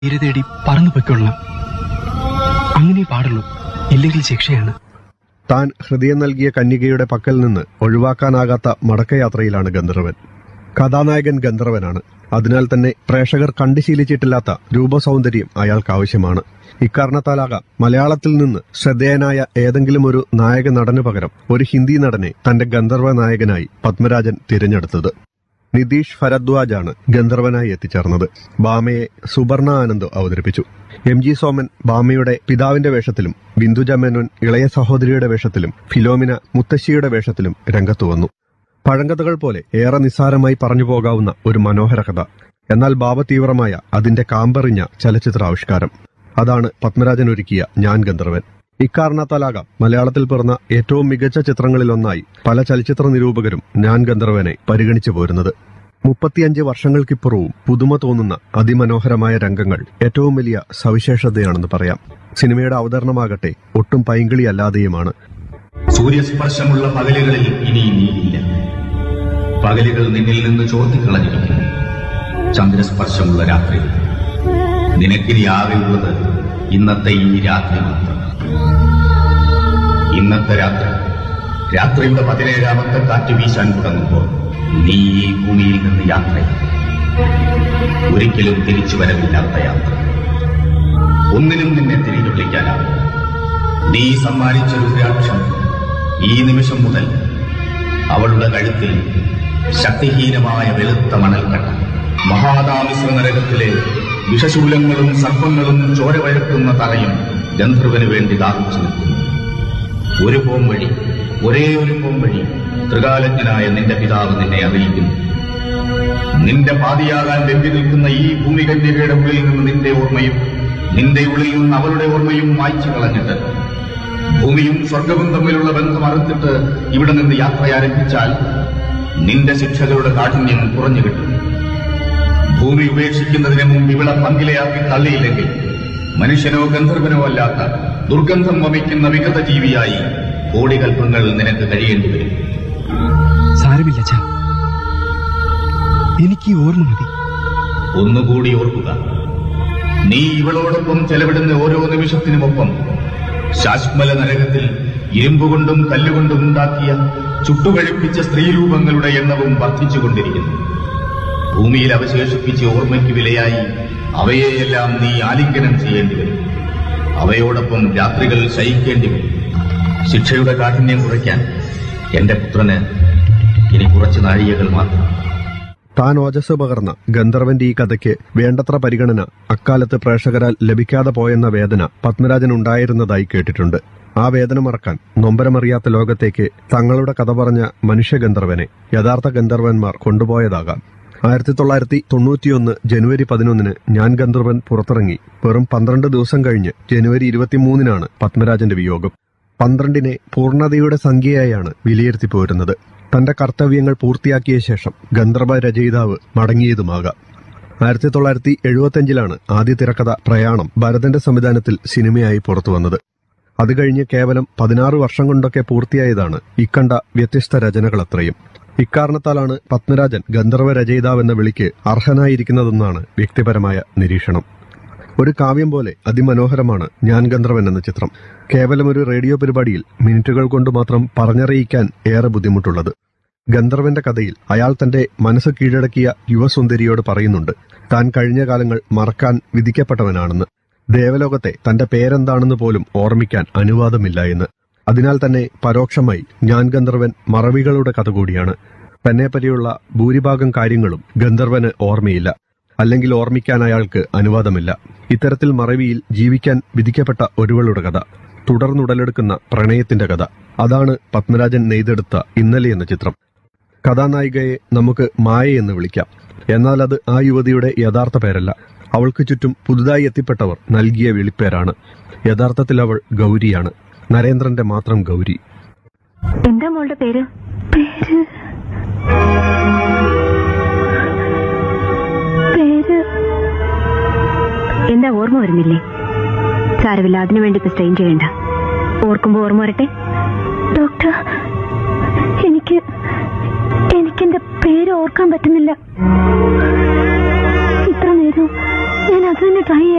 ഇര തേടി പറന്നു പൊയ്ക്കൊള്ളണം അങ്ങനെ പാടുള്ളൂ ഇല്ലെങ്കിൽ ശിക്ഷയാണ് താൻ ഹൃദയം നൽകിയ കന്യകയുടെ പക്കൽ നിന്ന് ഒഴിവാക്കാനാകാത്ത മടക്കയാത്രയിലാണ് ഗന്ധർവൻ കഥാനായകൻ ഗന്ധർവനാണ് അതിനാൽ തന്നെ പ്രേക്ഷകർ കണ്ടുശീലിച്ചിട്ടില്ലാത്ത രൂപസൗന്ദര്യം അയാൾക്ക് ആവശ്യമാണ് ഇക്കാരണത്താലാകാം മലയാളത്തിൽ നിന്ന് ശ്രദ്ധേയനായ ഏതെങ്കിലും ഒരു നായക നടനു പകരം ഒരു ഹിന്ദി നടനെ തന്റെ ഗന്ധർവ നായകനായി പത്മരാജൻ തിരഞ്ഞെടുത്തത് നിതീഷ് ഭരദ്വാജാണ് ഗന്ധർവനായി എത്തിച്ചേർന്നത് ബാമയെ സുവർണ ആനന്ദ് അവതരിപ്പിച്ചു എം ജി സോമൻ ബാമയുടെ പിതാവിന്റെ വേഷത്തിലും ബിന്ദുജ മേനോൻ ഇളയ സഹോദരിയുടെ വേഷത്തിലും ഫിലോമിന മുത്തശ്ശിയുടെ വേഷത്തിലും രംഗത്തു വന്നു പഴങ്കഥകൾ പോലെ ഏറെ നിസ്സാരമായി പറഞ്ഞു പോകാവുന്ന ഒരു മനോഹര കഥ എന്നാൽ ഭാവതീവ്രമായ അതിന്റെ കാമ്പറിഞ്ഞ ചലച്ചിത്രാവിഷ്കാരം അതാണ് പത്മരാജൻ ഒരുക്കിയ ഞാൻ ഗന്ധർവൻ ഇക്കാരണത്താലാകാം മലയാളത്തിൽ പിറന്ന ഏറ്റവും മികച്ച ചിത്രങ്ങളിലൊന്നായി പല ചലച്ചിത്ര നിരൂപകരും ഞാൻ ഗന്ധർവനെ പരിഗണിച്ചു പോരുന്നത് മുപ്പത്തിയഞ്ച് വർഷങ്ങൾക്കിപ്പുറവും പുതുമ തോന്നുന്ന അതിമനോഹരമായ രംഗങ്ങൾ ഏറ്റവും വലിയ സവിശേഷതയാണെന്ന് പറയാം സിനിമയുടെ അവതരണമാകട്ടെ ഒട്ടും പൈങ്കിളിയല്ലാതെയുമാണ് സൂര്യസ്പർശമുള്ള പകലുകളിൽ ഇനി നീയില്ല പകലുകൾ നിന്നിൽ നിന്ന് ചോർത്തിക്കളഞ്ഞിരിക്കുന്നു ചന്ദ്രസ്പർശമുള്ള രാത്രി നിനക്കിനി ആകെയുള്ളത് ഇന്നത്തെ ഈ രാത്രി മാത്രം ഇന്നത്തെ രാത്രി രാത്രിയുടെ പതിനേഴാമത്തെ കാറ്റ് വീശാൻ തുടങ്ങുമ്പോൾ നീ ഈ ഭൂമിയിൽ നിന്ന് യാത്രയാണ് ഒരിക്കലും തിരിച്ചു വരവില്ലാത്ത യാത്ര ഒന്നിനും നിന്നെ തിരികെ വിളിക്കാനാവും നീ സമ്മാനിച്ച രുദ്രാക്ഷം ഈ നിമിഷം മുതൽ അവളുടെ കഴുത്തിൽ ശക്തിഹീനമായ വെളുത്ത മണൽക്കട്ട മഹാതാമിശ്ര നരകത്തിലെ വിഷശൂലങ്ങളും സർപ്പങ്ങളും ചോര വഴക്കുന്ന തറയും ഗന്ധർവന് വേണ്ടി ദാഹിച്ചു നിൽക്കുന്നു ഒരു പോം വഴി ഒരേ ഒരു പോം വഴി ത്രികാലജ്ഞനായ നിന്റെ പിതാവ് നിന്നെ അറിയിക്കുന്നു നിന്റെ പാതിയാകാൻ വെമ്പി നിൽക്കുന്ന ഈ ഭൂമികന്യകയുടെ ഉള്ളിൽ നിന്ന് നിന്റെ ഓർമ്മയും നിന്റെ ഉള്ളിൽ നിന്ന് അവളുടെ ഓർമ്മയും മായ്ച്ചു കളഞ്ഞിട്ട് ഭൂമിയും സ്വർഗവും തമ്മിലുള്ള ബന്ധം അറുത്തിട്ട് ഇവിടെ നിന്ന് യാത്ര ആരംഭിച്ചാൽ നിന്റെ ശിക്ഷകളുടെ കാഠിന്യം കുറഞ്ഞു കിട്ടും ഭൂമി ഉപേക്ഷിക്കുന്നതിന് മുമ്പ് ഇവിടെ പങ്കിലയാക്കി തള്ളിയില്ലെങ്കിൽ മനുഷ്യനോ ഗന്ധർവനോ അല്ലാത്ത ദുർഗന്ധം വമിക്കുന്ന വിഗത ജീവിയായി കോടികൽപ്പങ്ങൾ നിനക്ക് കഴിയേണ്ടി വരും സാരമില്ല അച്ഛാ എനിക്ക് ഈ ഓർമ്മ മതി ഒന്നുകൂടി ഓർക്കുക നീ ഇവളോടൊപ്പം ചെലവിടുന്ന ഓരോ നിമിഷത്തിനുമൊപ്പം ശാശ്മല നരകത്തിൽ ഇരുമ്പുകൊണ്ടും കല്ലുകൊണ്ടും ഉണ്ടാക്കിയ ചുട്ടുകഴിപ്പിച്ച സ്ത്രീരൂപങ്ങളുടെ എണ്ണവും വർദ്ധിച്ചുകൊണ്ടിരിക്കുന്നു ഭൂമിയിൽ അവശേഷിപ്പിച്ച ഓർമ്മയ്ക്ക് വിലയായി അവയെയെല്ലാം നീ ആലിംഗനം ചെയ്യേണ്ടി വരും അവയോടൊപ്പം രാത്രികൾ ശയിക്കേണ്ടി വരും ശിക്ഷയുടെ കാഠിന്യം കുറയ്ക്കാൻ എന്റെ പുത്രന് ഇനി കുറച്ച് നാഴികകൾ മാത്രം താൻ ഓജസ് പകർന്ന ഗന്ധർവന്റെ ഈ കഥയ്ക്ക് വേണ്ടത്ര പരിഗണന അക്കാലത്ത് പ്രേക്ഷകരാൽ ലഭിക്കാതെ പോയെന്ന വേദന പത്മരാജൻ ഉണ്ടായിരുന്നതായി കേട്ടിട്ടുണ്ട് ആ വേദന മറക്കാൻ നൊമ്പരമറിയാത്ത ലോകത്തേക്ക് തങ്ങളുടെ കഥ പറഞ്ഞ മനുഷ്യഗന്ധർവനെ യഥാർത്ഥ ഗന്ധർവന്മാർ കൊണ്ടുപോയതാകാം ആയിരത്തി തൊള്ളായിരത്തി തൊണ്ണൂറ്റിയൊന്ന് ജനുവരി പതിനൊന്നിന് ഞാൻ ഗന്ധർവൻ പുറത്തിറങ്ങി വെറും പന്ത്രണ്ട് ദിവസം കഴിഞ്ഞ് ജനുവരി ഇരുപത്തിമൂന്നിനാണ് പത്മരാജന്റെ വിയോഗം പന്ത്രണ്ടിനെ പൂർണ്ണതയുടെ സംഖ്യയായാണ് വിലയിരുത്തി പോരുന്നത് തന്റെ കർത്തവ്യങ്ങൾ പൂർത്തിയാക്കിയ ശേഷം ഗന്ധർവ രചയിതാവ് മടങ്ങിയതുമാകാം ആയിരത്തി തൊള്ളായിരത്തി എഴുപത്തിയഞ്ചിലാണ് ആദ്യ തിരക്കഥ പ്രയാണം ഭരതന്റെ സംവിധാനത്തിൽ സിനിമയായി പുറത്തുവന്നത് അത് കഴിഞ്ഞ് കേവലം പതിനാറ് വർഷം കൊണ്ടൊക്കെ പൂർത്തിയായതാണ് ഇക്കണ്ട വ്യത്യസ്ത രചനകളത്രയും ഇക്കാരണത്താലാണ് പത്മരാജൻ ഗന്ധർവ രചയിതാവെന്ന വിളിക്ക് അർഹനായിരിക്കുന്നതെന്നാണ് വ്യക്തിപരമായ നിരീക്ഷണം ഒരു കാവ്യം പോലെ അതിമനോഹരമാണ് ഞാൻ ഗന്ധർവൻ എന്ന ചിത്രം കേവലം ഒരു റേഡിയോ പരിപാടിയിൽ മിനിറ്റുകൾ കൊണ്ട് മാത്രം പറഞ്ഞറിയിക്കാൻ ഏറെ ബുദ്ധിമുട്ടുള്ളത് ഗന്ധർവന്റെ കഥയിൽ അയാൾ തന്റെ മനസ്സ് കീഴടക്കിയ യുവസുന്ദരിയോട് പറയുന്നുണ്ട് താൻ കഴിഞ്ഞ കാലങ്ങൾ മറക്കാൻ വിധിക്കപ്പെട്ടവനാണെന്ന് ദേവലോകത്തെ തന്റെ പേരെന്താണെന്ന് പോലും ഓർമ്മിക്കാൻ അനുവാദമില്ല എന്ന് അതിനാൽ തന്നെ പരോക്ഷമായി ഞാൻ ഗന്ധർവൻ മറവികളുടെ കഥ കൂടിയാണ് തന്നെപ്പറ്റിയുള്ള ഭൂരിഭാഗം കാര്യങ്ങളും ഗന്ധർവന് ഓർമ്മയില്ല അല്ലെങ്കിൽ ഓർമ്മിക്കാൻ അയാൾക്ക് അനുവാദമില്ല ഇത്തരത്തിൽ മറവിയിൽ ജീവിക്കാൻ വിധിക്കപ്പെട്ട ഒരുവളുടെ കഥ തുടർന്നുടലെടുക്കുന്ന പ്രണയത്തിന്റെ കഥ അതാണ് പത്മരാജൻ നെയ്തെടുത്ത ഇന്നലെ എന്ന ചിത്രം കഥാനായികയെ നമുക്ക് മായ എന്ന് വിളിക്കാം എന്നാൽ അത് ആ യുവതിയുടെ യഥാർത്ഥ പേരല്ല അവൾക്ക് ചുറ്റും പുതുതായി എത്തിപ്പെട്ടവർ നൽകിയ വിളിപ്പേരാണ് യഥാർത്ഥത്തിൽ അവൾ ഗൗരിയാണ് നരേന്ദ്രന്റെ മാത്രം ഗൗരി എന്താ മോളുടെ പേര് പേര് പേര് എന്താ ഓർമ്മ വരുന്നില്ലേ സാരമില്ല അതിനു വേണ്ടി ഇപ്പൊ സ്ട്രെയിൻ ചെയ്യണ്ട ഓർക്കുമ്പോ ഓർമ്മ വരട്ടെ ഡോക്ടർ എനിക്ക് എനിക്കെന്റെ പേര് ഓർക്കാൻ പറ്റുന്നില്ല ഇത്ര നേരം ഞാൻ അത് തന്നെ ട്രൈ